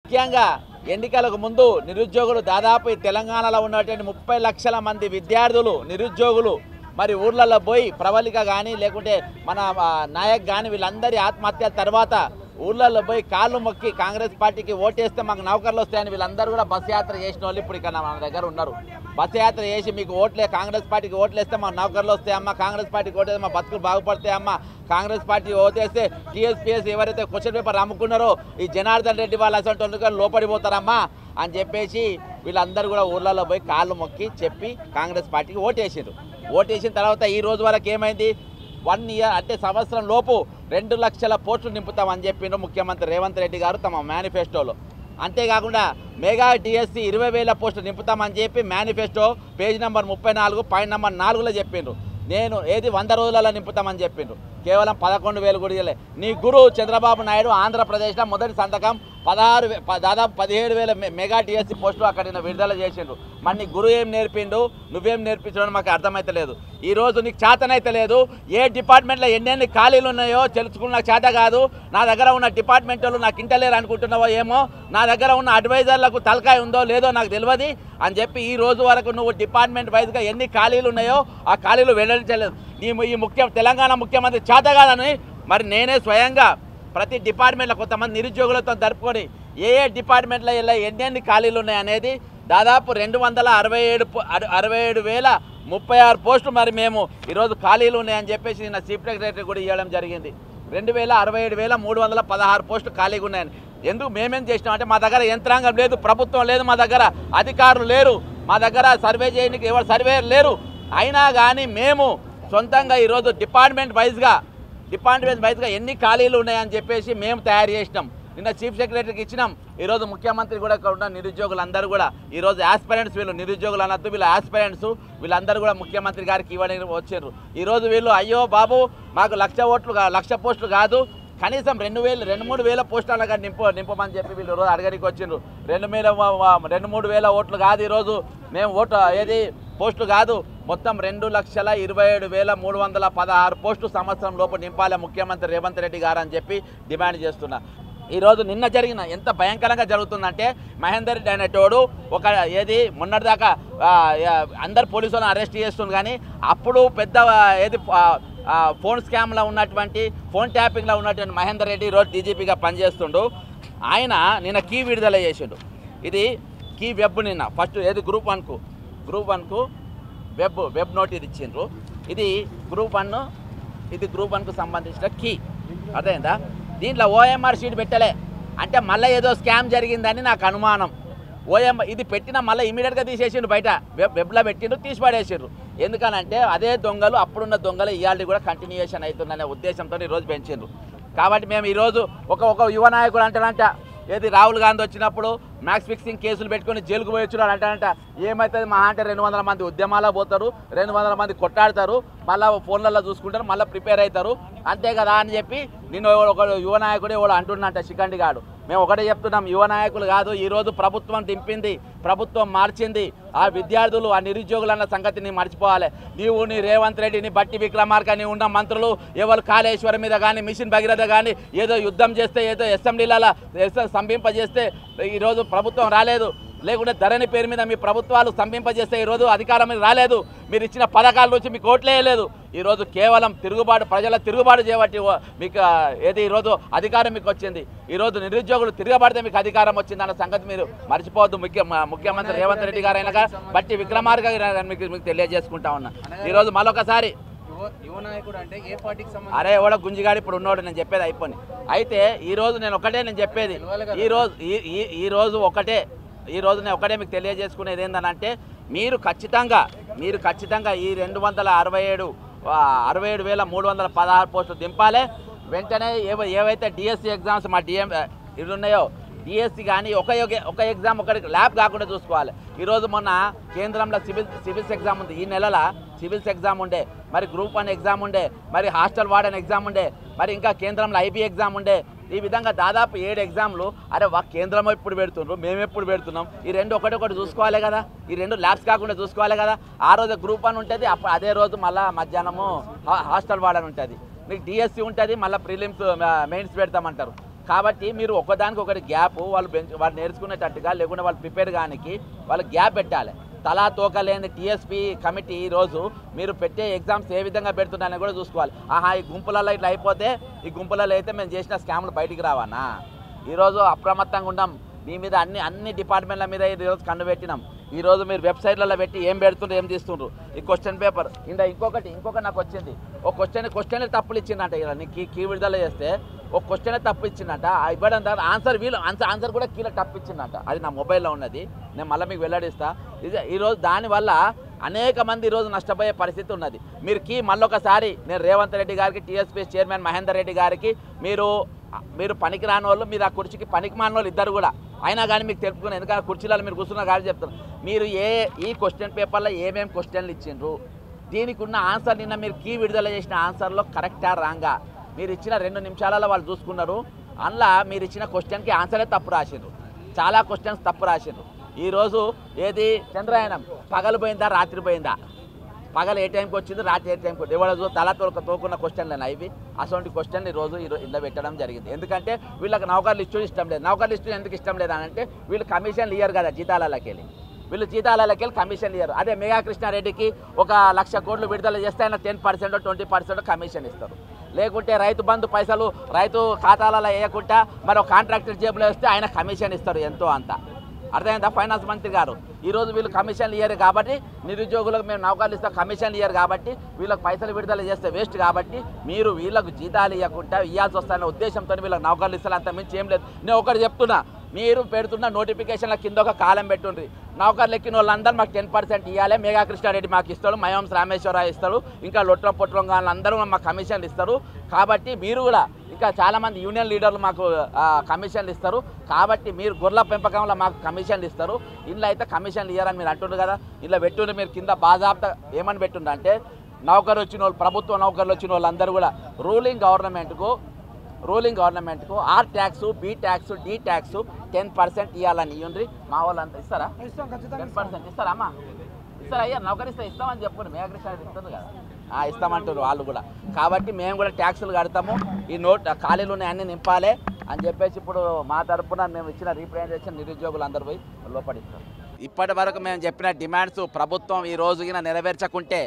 ముఖ్యంగా ఎన్నికలకు ముందు నిరుద్యోగులు దాదాపు ఈ తెలంగాణలో ఉన్నటువంటి ముప్పై లక్షల మంది విద్యార్థులు నిరుద్యోగులు మరి ఊర్లలో పోయి ప్రవళిక కానీ లేకుంటే మన ఆ, నాయక్ కానీ వీళ్ళందరి ఆత్మహత్య తర్వాత ఊర్లలో పోయి కాళ్ళు మొక్కి కాంగ్రెస్ పార్టీకి ఓటేస్తే మాకు నౌకర్లు వస్తాయని వీళ్ళందరూ కూడా బస్ యాత్ర చేసిన వాళ్ళు ఇప్పుడు ఇక్కడ మన దగ్గర ఉన్నారు బస్ యాత్ర చేసి మీకు ఓట్లే కాంగ్రెస్ పార్టీకి ఓట్లేస్తే మా నౌకర్లు వస్తాయమ్మా కాంగ్రెస్ పార్టీకి ఓటేస్తే మా బతుకులు బాగుపడతాయమ్మా కాంగ్రెస్ పార్టీ ఓటేస్తే టీఎస్పీఎస్ ఎవరైతే క్వశ్చన్ పేపర్ అమ్ముకున్నారో ఈ జనార్దన్ రెడ్డి వాళ్ళు అసలు లోపడిపోతారమ్మా అని చెప్పేసి వీళ్ళందరూ కూడా ఊర్లలో పోయి కాళ్ళు మొక్కి చెప్పి కాంగ్రెస్ పార్టీకి ఓటేసారు ఓటేసిన తర్వాత ఈ రోజు వరకు ఏమైంది వన్ ఇయర్ అంటే సంవత్సరం లోపు రెండు లక్షల పోస్టులు నింపుతామని చెప్పిండ్రు ముఖ్యమంత్రి రేవంత్ రెడ్డి గారు తమ మేనిఫెస్టోలో అంతేకాకుండా మెగా డిఎస్సి ఇరవై వేల పోస్టులు నింపుతామని చెప్పి మేనిఫెస్టో పేజ్ నెంబర్ ముప్పై నాలుగు పాయింట్ నెంబర్ నాలుగులో చెప్పిండ్రు నేను ఏది వంద రోజులలో నింపుతామని చెప్పిండ్రు కేవలం పదకొండు వేలు కూడా ఇవ్వలే నీ గురువు చంద్రబాబు నాయుడు ఆంధ్రప్రదేశ్లో మొదటి సంతకం పదహారు వే- ప- దాదాపు పదిహేడు వేల మె- మెగా డిఎస్సి పోస్టులు అక్కడ నిన్న విడుదల చేసిండ్రు మరి నీ గురువు ఏం నేర్పిండు నువ్వేం నేర్పించడం మాకు అర్థమైతలేదు ఈ రోజు నీకు చేతనైతే లేదు ఏ డిపార్ట్మెంట్లో ఎన్నెన్ని ఖాళీలు ఉన్నాయో తెలుసుకున్న నాకు చేత కాదు నా దగ్గర ఉన్న డిపార్ట్మెంట్ వాళ్ళు నాకు ఇంటలేరు అనుకుంటున్నావో ఏమో నా దగ్గర ఉన్న అడ్వైజర్లకు తలకాయ ఉందో లేదో నాకు తెలియదు అని చెప్పి ఈ రోజు వరకు నువ్వు డిపార్ట్మెంట్ వైజ్గా ఎన్ని ఖాళీలు ఉన్నాయో ఆ ఖాళీలు వెల్లడించలేదు నీ ఈ ముఖ్య తెలంగాణ ముఖ్యమంత్రి చేత కాదని మరి నేనే స్వయంగా ప్రతి డిపార్ట్మెంట్లో కొంతమంది నిరుద్యోగులతో జరుపుకొని ఏ ఏ డిపార్ట్మెంట్లో ఇలా ఎన్నెన్ని ఖాళీలు ఉన్నాయి అనేది దాదాపు రెండు వందల అరవై ఏడు పో- అర- అరవై ఏడు వేల ముప్పై ఆరు పోస్టులు మరి మేము ఈరోజు ఖాళీలు ఉన్నాయని చెప్పేసి నిన్న చీఫ్ సెక్రటరీ కూడా ఇవ్వడం జరిగింది రెండు వేల అరవై ఏడు వేల మూడు వందల పదహారు పోస్టులు ఖాళీగా ఉన్నాయని ఎందుకు మేమేం చేసినాం అంటే మా దగ్గర యంత్రాంగం లేదు ప్రభుత్వం లేదు మా దగ్గర అధికారులు లేరు మా దగ్గర సర్వే చేయడానికి ఎవరు సర్వే లేరు అయినా కానీ మేము సొంతంగా ఈరోజు డిపార్ట్మెంట్ వైజ్గా డిపార్ట్మెంట్ వైజ్గా ఎన్ని ఖాళీలు ఉన్నాయని చెప్పేసి మేము తయారు చేసినాం నిన్న చీఫ్ సెక్రటరీకి ఇచ్చినాం ఈరోజు ముఖ్యమంత్రి కూడా ఇక్కడ ఉన్న నిరుద్యోగులందరూ కూడా ఈరోజు ఆస్పిరెంట్స్ వీళ్ళు నిరుద్యోగులు అనొద్దు వీళ్ళు ఆస్పిరెంట్స్ వీళ్ళందరూ కూడా ముఖ్యమంత్రి గారికి ఇవ్వడానికి వచ్చారు ఈరోజు వీళ్ళు అయ్యో బాబు మాకు లక్ష ఓట్లు కా- లక్ష పోస్టులు కాదు కనీసం రెండు వేలు రెండు మూడు వేల పోస్టులు కానీ నింపు నింపమని చెప్పి వీళ్ళు రోజు అడగడానికి వచ్చిండ్రు రెండు వేల వ- వ- రెండు మూడు వేల ఓట్లు కాదు ఈరోజు మేము ఓటు ఏది పోస్టులు కాదు మొత్తం రెండు లక్షల ఇరవై ఏడు వేల మూడు వందల పదహారు పోస్టులు సంవత్సరం లోపు నింపాలి ముఖ్యమంత్రి రేవంత్ రెడ్డి గారు అని చెప్పి డిమాండ్ చేస్తున్నా ఈరోజు నిన్న జరిగిన ఎంత భయంకరంగా జరుగుతుందంటే మహేందర్ రెడ్డి అనేటోడు ఒక ఏది మొన్నటిదాకా ఆ, ఆ, అందరు పోలీసులను అరెస్ట్ చేస్తుంది కానీ అప్పుడు పెద్ద ఆ, ఏది ఆ, ఆ, ఫోన్ స్కామ్లో ఉన్నటువంటి ఫోన్ ట్యాపింగ్లో ఉన్నటువంటి మహేందర్ రెడ్డి ఈరోజు డీజీపీగా పనిచేస్తుండు ఆయన నిన్న కీ విడుదల చేసిండు ఇది కీ వెబ్ నిన్న ఫస్ట్ ఏది గ్రూప్ వన్కు గ్రూప్ వన్కు వెబ్ వెబ్ నోటీస్ ఇచ్చిండ్రు ఇది గ్రూప్ వన్ ఇది గ్రూప్ వన్కు సంబంధించిన కీ అర్థమైందా దీంట్లో ఓఎంఆర్ షీట్ పెట్టలే అంటే మళ్ళీ ఏదో స్కామ్ జరిగిందని నాకు అనుమానం ఓఎం ఇది పెట్టిన మళ్ళీ ఇమీడియట్గా తీసేసిండు బయట వెబ్ వెబ్లో పెట్టిండు తీసి పడేసిండ్రు ఎందుకనంటే అదే దొంగలు అప్పుడున్న దొంగలు ఇవాళ కూడా కంటిన్యూషన్ అవుతుందనే ఉద్దేశంతో ఈరోజు పెంచిండ్రు కాబట్టి మేము ఈరోజు ఒక ఒక యువ నాయకుడు అంటాడంట ఏది రాహుల్ గాంధీ వచ్చినప్పుడు మ్యాక్స్ ఫిక్సింగ్ కేసులు పెట్టుకొని జైలుకు పోయి వచ్చినాడు అంటాడంట ఏమవుతుంది మహా అంటే రెండు వందల మంది ఉద్యమాల్లో పోతారు రెండు వందల మంది కొట్టాడతారు మళ్ళీ ఫోన్లలో చూసుకుంటారు మళ్ళీ ప్రిపేర్ అవుతారు అంతే కదా అని చెప్పి నేను ఒక యువ నాయకుడు ఎవడు అంటున్నట్ట శిఖండి గాడు మేము ఒకటే చెప్తున్నాం యువ నాయకులు కాదు ఈరోజు ప్రభుత్వం దింపింది ప్రభుత్వం మార్చింది ఆ విద్యార్థులు ఆ నిరుద్యోగులు అన్న సంగతిని మర్చిపోవాలి నీవు నీ రేవంత్ రెడ్డి నీ బట్టి విక్రమార్క నీ ఉన్న మంత్రులు ఎవరు కాళేశ్వరం మీద కానీ మిషన్ భగీరథ కానీ ఏదో యుద్ధం చేస్తే ఏదో అసెంబ్లీలలో స్తంభింపజేస్తే ఈరోజు ప్రభుత్వం రాలేదు లేకుంటే ధరణి పేరు మీద మీ ప్రభుత్వాలు స్తంభింపజేస్తే ఈరోజు అధికారం మీద రాలేదు మీరు ఇచ్చిన పథకాల నుంచి మీకు ఓట్లేయలేదు ఈరోజు కేవలం తిరుగుబాటు ప్రజల తిరుగుబాటు చేయబట్టి ఓ- మీకు ఆ, ఏది ఈరోజు అధికారం మీకు వచ్చింది ఈరోజు నిరుద్యోగులు తిరగబడితే మీకు అధికారం వచ్చింది అన్న సంగతి మీరు మర్చిపోవద్దు ముఖ్య మ- ముఖ్యమంత్రి రేవంత్ రెడ్డి గారు అయినా బట్టి విక్రమార్క గారు మీకు మీకు తెలియజేసుకుంటా ఉన్నా ఈరోజు మరొకసారి యువ యువ నాయకుడు అంటే ఏ పార్టీకి సంబంధించి అరే ఎవడో గుంజిగాడు ఇప్పుడు ఉన్నోడు నేను చెప్పేది అయిపోయి అయితే ఈ రోజు నేను ఒకటే నేను చెప్పేది ఈ రోజు ఈ- ఈ ఈ రోజు ఒకటే ఈ రోజు నేను ఒకటే మీకు తెలియజేసుకునేది ఏంటంటే మీరు ఖచ్చితంగా మీరు ఖచ్చితంగా ఈ రెండు వందల అరవై ఏడు ఆ, అరవై ఏడు వేల మూడు వందల పదహారు పోస్టులు దింపాలి వెంటనే ఏవ ఏవైతే డిఎస్సి ఎగ్జామ్స్ మా డిఎం ఇవి ఉన్నాయో డిఎస్సి కానీ ఒక యొగ- ఒక ఎగ్జామ్ ఒకటి ల్యాబ్ కాకుండా చూసుకోవాలి ఈరోజు మొన్న కేంద్రంలో సివిల్ సివిల్స్ ఎగ్జామ్ ఉంది ఈ నెలల సివిల్స్ ఎగ్జామ్ ఉండే మరి గ్రూప్ వన్ ఎగ్జామ్ ఉండే మరి హాస్టల్ వార్డెన్ ఎగ్జామ్ ఉండే మరి ఇంకా కేంద్రంలో ఐబీ ఎగ్జామ్ ఉండే ఈ విధంగా దాదాపు ఏడు ఎగ్జామ్లు అరే వా కేంద్రం ఎప్పుడు పెడుతుండ్రు మేము ఎప్పుడు పెడుతున్నాం ఈ రెండు ఒకటి ఒకటి చూసుకోవాలి కదా ఈ రెండు ల్యాబ్స్ కాకుండా చూసుకోవాలి కదా ఆ రోజు గ్రూప్ వన్ ఉంటుంది అప్పుడు అదే రోజు మళ్ళీ మధ్యాహ్నము హా- హాస్టల్ వార్డెన్ ఉంటుంది మీకు డిఎస్సి ఉంటుంది మళ్ళీ ప్రిలిమ్స్ మెయిన్స్ పెడతామంటారు కాబట్టి మీరు ఒకదానికి ఒకటి గ్యాప్ వాళ్ళు బెంచ్ వాళ్ళు నేర్చుకునేటట్టుగా లేకుంటే వాళ్ళు ప్రిపేర్ కానికి వాళ్ళు గ్యాప్ పెట్టాలి తలా తోక లేని టీఎస్పీ కమిటీ ఈరోజు మీరు పెట్టే ఎగ్జామ్స్ ఏ విధంగా పెడుతున్నారని కూడా చూసుకోవాలి ఆహా ఈ గుంపులలో ఇట్లా అయిపోతే ఈ గుంపులలో అయితే మేము చేసిన స్కామ్లు బయటికి రావన్నా ఈరోజు అప్రమత్తంగా ఉన్నాం మీ మీద అన్ని అన్ని డిపార్ట్మెంట్ల మీద ఈరోజు కన్ను పెట్టినాం ఈరోజు మీరు వెబ్సైట్లలో పెట్టి ఏం పెడుతుండ్రు ఏం తీస్తుండ్రు ఈ క్వశ్చన్ పేపర్ ఇంకా ఇంకొకటి ఇంకొకటి నాకు వచ్చింది ఒక క్వశ్చన్ క్వశ్చన్ తప్పులు ఇచ్చిందంట ఇలా నీ కీ కీ విడుదల చేస్తే ఒక క్వశ్చన్ తప్పు ఇచ్చిందంట ఆ ఇవ్వడం తర్వాత ఆన్సర్ వీళ్ళు ఆన్సర్ ఆన్సర్ కూడా కీలో తప్పు ఇచ్చిందంట అది నా మొబైల్లో ఉన్నది నేను మళ్ళీ మీకు వెల్లడిస్తా ఇది ఈరోజు దానివల్ల అనేక మంది ఈరోజు నష్టపోయే పరిస్థితి ఉన్నది మీరు కీ మళ్ళొకసారి నేను రేవంత్ రెడ్డి గారికి టీఎస్పీ చైర్మన్ మహేందర్ రెడ్డి గారికి మీరు మీరు పనికి రాని వాళ్ళు మీరు ఆ కుర్చీకి పనికి మాని వాళ్ళు ఇద్దరు కూడా అయినా కానీ మీకు తెలుపుకుని ఎందుకంటే కుర్చీలలో మీరు కూర్చున్న కానీ చెప్తాను మీరు ఏ ఈ క్వశ్చన్ పేపర్లో ఏమేమి క్వశ్చన్లు ఇచ్చిండ్రు దీనికి ఉన్న ఆన్సర్ నిన్న మీరు కీ విడుదల చేసిన ఆన్సర్లో కరెక్టా రాంగా మీరు ఇచ్చిన రెండు నిమిషాలలో వాళ్ళు చూసుకున్నారు అందులో మీరు ఇచ్చిన క్వశ్చన్కి ఆన్సరే తప్పు రాసిండ్రు చాలా క్వశ్చన్స్ తప్పు రాసిండ్రు ఈరోజు ఏది చంద్రాయనం పగలు పోయిందా రాత్రి పోయిందా పగలు ఏ టైంకి వచ్చింది రాత్రి ఏ టైంకి వచ్చింది ఎవరు తల తోక తోకున్న క్వశ్చన్లేనా ఇవి అటువంటి క్వశ్చన్ ఈ రోజు ఈరో- ఇలా పెట్టడం జరిగింది ఎందుకంటే వీళ్ళకి నౌకర్లు ఇష్యూ ఇష్టం లేదు నౌకర్లు ఇష్యూ ఎందుకు ఇష్టం లేదు అని అంటే వీళ్ళు కమిషన్లు ఇయ్యరు కదా జీతాలకి వెళ్ళి వీళ్ళు జీతాలకి వెళ్ళి కమిషన్ ఇయ్యరు అదే మెగా కృష్ణారెడ్డికి ఒక లక్ష కోట్లు విడుదల చేస్తే ఆయన ten percent twenty percent commission ఇస్తారు లేకుంటే రైతు బంధు పైసలు రైతు ఖాతాలలో వేయకుండా మరో కాంట్రాక్టర్ జేబులో వేస్తే ఆయన కమిషన్ ఇస్తారు ఎంతో అంత అర్థమైందా ఫైనాన్స్ మంత్రి గారు ఈరోజు వీళ్ళు కమిషన్లు ఇయ్యరు కాబట్టి నిరుద్యోగులకు మేము నౌకర్లు ఇస్తాం కమిషన్లు ఇయ్యరు కాబట్టి వీళ్ళకి పైసలు విడుదల చేస్తే వేస్ట్ కాబట్టి మీరు వీళ్ళకు జీతాలు ఇవ్వకుండా ఇవ్వాల్సి వస్తాయన్న ఉద్దేశంతో వీళ్ళకి నౌకర్లు ఇస్తారు అంత మించి ఏం లేదు నేను ఒకటి చెప్తున్నా మీరు పెడుతున్న నోటిఫికేషన్ల కింద ఒక కాలం పెట్టుండ్రి నౌకర్లు ఎక్కిన వాళ్ళందరూ మాకు టెన్ పర్సెంట్ ఇవ్వాలి మేఘా కృష్ణారెడ్డి మాకు ఇస్తాడు మయోంస్ రామేశ్వరరావు ఇస్తాడు ఇంకా లొట్రం పొట్రం వాళ్ళందరూ మాకు కమిషన్లు ఇస్తారు కాబట్టి మీరు కూడా ఇంకా చాలామంది యూనియన్ లీడర్లు మాకు ఆ, కమిషన్లు ఇస్తారు కాబట్టి మీరు గొర్రెల పెంపకంలో మాకు కమిషన్లు ఇస్తారు ఇంట్లో అయితే కమిషన్లు ఇయ్యారని మీరు అంటుండ్రు కదా ఇంట్లో పెట్టుండ్రు మీరు కింద బాజాబ్తా ఏమని పెట్టుండ్రు అంటే నౌకరు వచ్చిన వాళ్ళు ప్రభుత్వ నౌకర్లు వచ్చిన వాళ్ళందరూ కూడా రూలింగ్ గవర్నమెంట్కు రూలింగ్ గవర్నమెంట్కు R tax B tax D tax ten percent ఇవ్వాలని ఇవ్వండి మా వాళ్ళంతా ఇస్తారా టెన్ పర్సెంట్ ఇస్తారా అమ్మా ఇస్తారా అయ్యా నౌకరిస్తే ఇస్తామని చెప్పుకోండి మేఘకృష్ణ ఇస్తుంది కదా ఆ, ఇస్తామంటారు వాళ్ళు కూడా కాబట్టి మేము కూడా ట్యాక్సులు కడతాము ఈ నోట్ ఖాళీలు ఉన్నాయి అన్ని నింపాలి అని చెప్పేసి ఇప్పుడు మా తరపున మేము ఇచ్చిన రీప్రజెంటేషన్ నిరుద్యోగులు అందరూ పోయి లోపడిస్తారు ఇప్పటి వరకు మేము చెప్పిన డిమాండ్స్ ప్రభుత్వం ఈ రోజుగిన నెరవేర్చకుంటే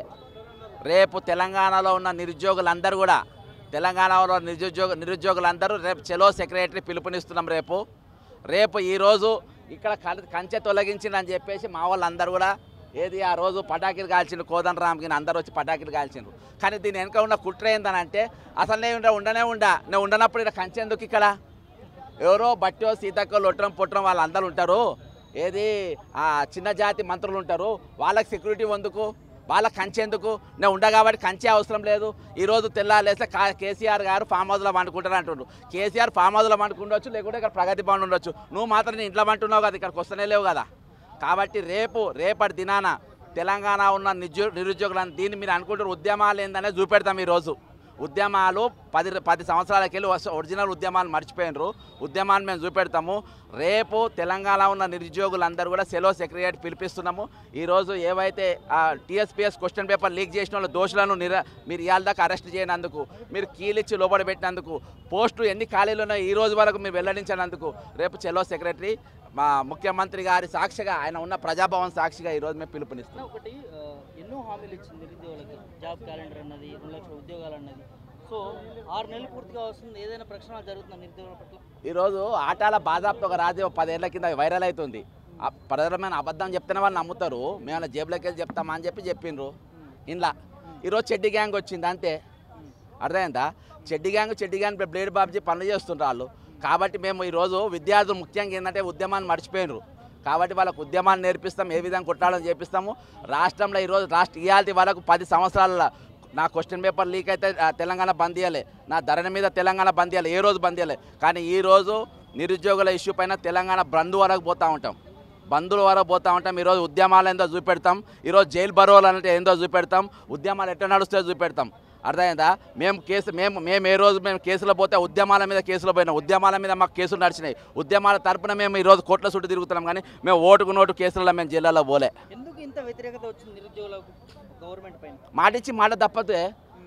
రేపు తెలంగాణలో ఉన్న నిరుద్యోగులందరూ కూడా తెలంగాణలో నిరుద్యోగ నిరుద్యోగులందరూ రేపు చెలో సెక్రటరీ పిలుపునిస్తున్నాం రేపు రేపు ఈరోజు ఇక్కడ కం- కంచె తొలగించిందని చెప్పేసి మా వాళ్ళందరూ కూడా ఏది ఆ రోజు పటాకీలు కాల్చిండు కోదన్ రామ్కి అందరూ వచ్చి పటాకీలు కాల్చిండ్రు కానీ దీని వెనక ఉన్న కుట్ర ఏందనంటే అసలు నేను ఉండ ఉండనే ఉండా నేను ఉండనప్పుడు ఇక్కడ కంచె ఎందుకు ఇక్కడ ఎవరో బట్టో సీతక్కో లొట్టడం పొట్టడం వాళ్ళందరూ ఉంటారు ఏది ఆ చిన్న జాతి మంత్రులు ఉంటారు వాళ్ళకి సెక్యూరిటీ ఎందుకు వాళ్ళకి కంచె ఎందుకు నేను ఉండ కాబట్టి కంచె అవసరం లేదు ఈరోజు తెల్లాలేస్తే కా కేసీఆర్ గారు ఫామ్ హౌస్లో వండుకుంటారు అంటుండ్రు కేసీఆర్ ఫామ్ హౌస్లో వండుకుండొచ్చు లేకుంటే ఇక్కడ ప్రగతి భవన్ ఉండొచ్చు నువ్వు మాత్రం నీ ఇంట్లో వంటున్నావు కదా ఇక్కడికి వస్తూనే లేవు కదా కాబట్టి రేపు రేపటి దినాన తెలంగాణ ఉన్న నిరుద్యో నిరుద్యోగులను దీన్ని మీరు అనుకుంటారు ఉద్యమాలు ఏందనే చూపెడతాం ఈరోజు ఉద్యమాలు పది పది సంవత్సరాలకి వెళ్ళి వస్తు- ఒరిజినల్ ఉద్యమాలు మర్చిపోయినరు ఉద్యమాన్ని మేము చూపెడతాము రేపు తెలంగాణ ఉన్న నిరుద్యోగులందరూ కూడా సెలో సెక్రటరీ పిలిపిస్తున్నాము ఈరోజు ఏవైతే టీఎస్పీఎస్ క్వశ్చన్ పేపర్ లీక్ చేసిన వాళ్ళ దోషులను నిర మీరు ఇవాళ దాకా అరెస్ట్ చేయనందుకు మీరు కీలిచ్చి లోబడి పెట్టినందుకు పోస్టు ఎన్ని ఖాళీలు ఉన్నాయో ఈ రోజు వరకు మీరు వెల్లడించినందుకు రేపు చెలో సెక్రటరీ మా ముఖ్యమంత్రి గారి సాక్షిగా ఆయన ఉన్న ప్రజాభవన్ సాక్షిగా ఈరోజు మేము పిలుపునిస్తున్నాం ఒకటి ఆ, ఎన్నో హామీలు ఇచ్చింది నిరుద్యోగులకి జాబ్ క్యాలెండర్ అన్నది రెండు లక్షల ఉద్యోగాలు అన్నది సో ఆరు నెలలు పూర్తిగా వస్తుంది ఏదైనా ప్రక్షాళన జరుగుతుందా నిరుద్యోగుల పట్ల ఈరోజు ఆటాల బాజాప్తో ఒక రాజు పదేళ్ల కింద వైరల్ అవుతుంది ఆ ప్రజలమైన అబద్ధం చెప్తేనే వాళ్ళు నమ్ముతారు మేము అలా జేబులోకి వెళ్ళి చెప్తామా అని చెప్పి చెప్పిండ్రు ఇంట్లో ఈరోజు చెడ్డి గ్యాంగ్ వచ్చింది అంతే అర్థమైందా Chaddi gang Chaddi gang blade Babji పనులు చేస్తుండ్రు వాళ్ళు కాబట్టి మేము ఈరోజు విద్యార్థులు ముఖ్యంగా ఏంటంటే ఉద్యమాన్ని మర్చిపోయినరు కాబట్టి వాళ్ళకు ఉద్యమాన్ని నేర్పిస్తాం ఏ విధంగా కొట్టాలని చేపిస్తాము రాష్ట్రంలో ఈరోజు రాష్ట్ర ఇవాళ వరకు పది సంవత్సరాల నా క్వశ్చన్ పేపర్ లీక్ అయితే ఆ, తెలంగాణ బంద్ చేయాలి నా ధరణ మీద తెలంగాణ బంద్ చేయాలి ఏ రోజు బంద్ చేయాలి కానీ ఈ రోజు నిరుద్యోగుల ఇష్యూ పైన తెలంగాణ బంధు వరకు పోతూ ఉంటాం బంధువుల వరకు పోతూ ఉంటాం ఈరోజు ఉద్యమాలు ఏందో చూపెడతాం ఈరోజు జైలు బరోలు అంటే ఏందో చూపెడతాం ఉద్యమాలు ఎట్లా నడుస్తాయో చూపెడతాం అర్థమైందా మేము కేసు మేము మేము ఏ రోజు మేము కేసులో పోతే ఉద్యమాల మీద కేసులో పోయినాం ఉద్యమాల మీద మాకు కేసులు నడిచినాయి ఉద్యమాల తరపున మేము ఈరోజు కోట్ల చుట్టూ తిరుగుతున్నాం కానీ మేము ఓటుకు నోటు కేసులలో మేము జిల్లాలో పోలే ఎందుకు ఇంత వ్యతిరేకత వచ్చింది నిరుద్యోగులకు గవర్నమెంట్ పైన మాటిచ్చి మాట తప్పతే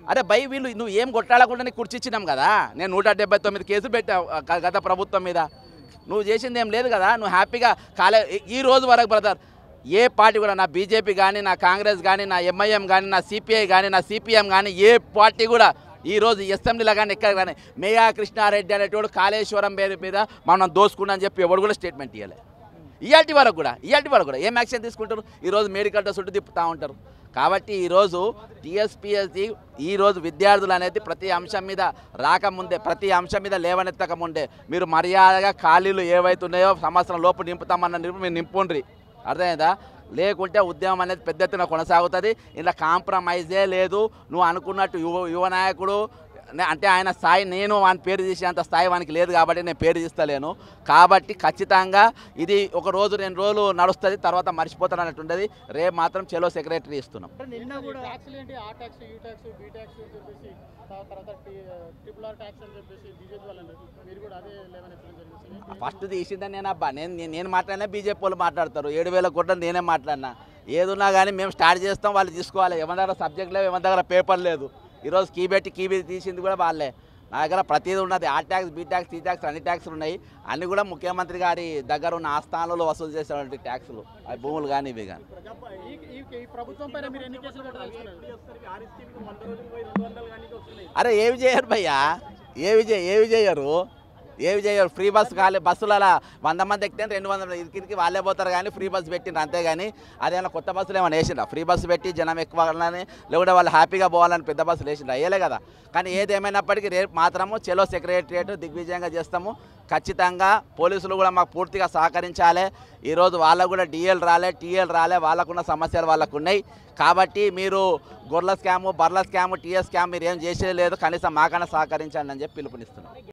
అరే భయ్ వీళ్ళు నువ్వు ఏం కొట్టాడకుండా నీకు కుర్చిచ్చినాం కదా నేను నూట డెబ్బై తొమ్మిది కేసులు పెట్టా గ- గత ప్రభుత్వం మీద నువ్వు చేసింది ఏం లేదు కదా నువ్వు హ్యాపీగా కాలే ఈ- ఈ రోజు వరకు బ్రదర్ ఏ పార్టీ కూడా నా బీజేపీ కానీ నా కాంగ్రెస్ కానీ నా ఎంఐఎం కానీ నా సిపిఐ కానీ నా సిపిఎం కానీ ఏ పార్టీ కూడా ఈ రోజు అసెంబ్లీలో కానీ ఎక్కడ కానీ మేయా కృష్ణారెడ్డి అనేటోడు కాళేశ్వరం పేరు మీద మనం దోసుకున్నా అని చెప్పి ఎవడు కూడా స్టేట్మెంట్ ఇవ్వలే ఇయాటి వరకు కూడా ఇయాటి వరకు కూడా ఏం యాక్షన్ తీసుకుంటారు ఈరోజు మెడికల్ చుట్టూ తిప్పుతూ ఉంటారు కాబట్టి ఈరోజు టీఎస్పీఎస్సి ఈరోజు విద్యార్థులు అనేది ప్రతి అంశం మీద రాకముందే ప్రతి అంశం మీద లేవనెత్తక ముందే మీరు మర్యాదగా ఖాళీలు ఏవైతున్నాయో సంవత్సరం లోపు నింపుతామన్న నింపు మీరు నింపుండ్రి అర్థమైందా లేకుంటే ఉద్యమం అనేది పెద్ద ఎత్తున కొనసాగుతుంది ఇలా కాంప్రమైజే లేదు నువ్వు అనుకున్నట్టు యువ యువ నాయకుడు నే- అంటే ఆయన స్థాయి నేను వాని పేరు తీసేంత స్థాయి వానికి లేదు కాబట్టి నేను పేరు తీస్తలేను కాబట్టి ఖచ్చితంగా ఇది ఒక రోజు రెండు రోజులు నడుస్తుంది తర్వాత మర్చిపోతాను అన్నట్టు ఉండదు రేపు మాత్రం చెలో సెక్రటరీ ఇస్తున్నాం అంటే నిన్న కూడా ట్యాక్స్లు ఏంటి ఆ tax U tax B tax అని చెప్పేసి తా- తర్వాత ట్రిపుల్ ఆర్ ట్యాక్స్ అని చెప్పేసి బీజేపీ వాళ్ళు అన్నారు మీరు కూడా అదే లెవెన్ ఎత్తడం జరిగింది ఫస్ట్ తీసిందని నేను అబ్బా నేను నేను- నేను మాట్లాడినా బీజేపీ వాళ్ళు మాట్లాడతారు ఏడు వేల కోట్లు నేనే మాట్లాడినా ఏదున్నా కానీ మేము స్టార్ట్ చేస్తాం వాళ్ళు తీసుకోవాలి ఎవరి దగ్గర సబ్జెక్ట్ లేవు ఎవరి దగ్గర పేపర్ లేదు ఈరోజు కీ పెట్టి కీ పెట్టి తీసింది కూడా వాళ్ళే నా దగ్గర ప్రతిదీ ఉన్నది ఆ tax B tax T tax అన్ని ట్యాక్స్లు ఉన్నాయి అన్ని కూడా ముఖ్యమంత్రి గారి దగ్గర ఉన్న ఆస్థానంలో వసూలు చేసేటువంటి ట్యాక్స్లు అవి భూములు కానీ ఇవి కానీ ఈ- ఈ ఈ ప్రభుత్వం పైన మీరు ఎన్ని కేసులు కట్టాల్సుకున్నారు అరే ఏవి చేయరు భయ్యా ఏవి చేయ ఏవి చేయరు ఏవి చేయరు ఫ్రీ బస్ ఖాళీ బస్సులలో వంద మంది ఎక్కితే రెండు వందల ఇరికి వాళ్ళే పోతారు కానీ ఫ్రీ బస్ పెట్టిండ్రు అంతేగాని అదేమన్నా కొత్త బస్సులు ఏమైనా వేసిండ్రా ఫ్రీ బస్సు పెట్టి జనం ఎక్కువ వాళ్ళని లేకుంటే వాళ్ళు హ్యాపీగా పోవాలని పెద్ద బస్సులు వేసిండ్రు అయ్యలే కదా కానీ ఏది ఏమైనప్పటికీ రేపు మాత్రము చెలో సెక్రటరియట్ దిగ్విజయంగా చేస్తాము ఖచ్చితంగా పోలీసులు కూడా మాకు పూర్తిగా సహకరించాలి ఈరోజు వాళ్ళకు కూడా డిఎల్ రాలే టీఎల్ రాలే వాళ్ళకున్న సమస్యలు వాళ్ళకు ఉన్నాయి కాబట్టి మీరు గొర్రెల స్కాము బర్ల స్కాము టీఎస్ స్కామ్ మీరు ఏం చేసేది లేదు కనీసం మాకన్నా సహకరించండి అని చెప్పి పిలుపునిస్తున్నాం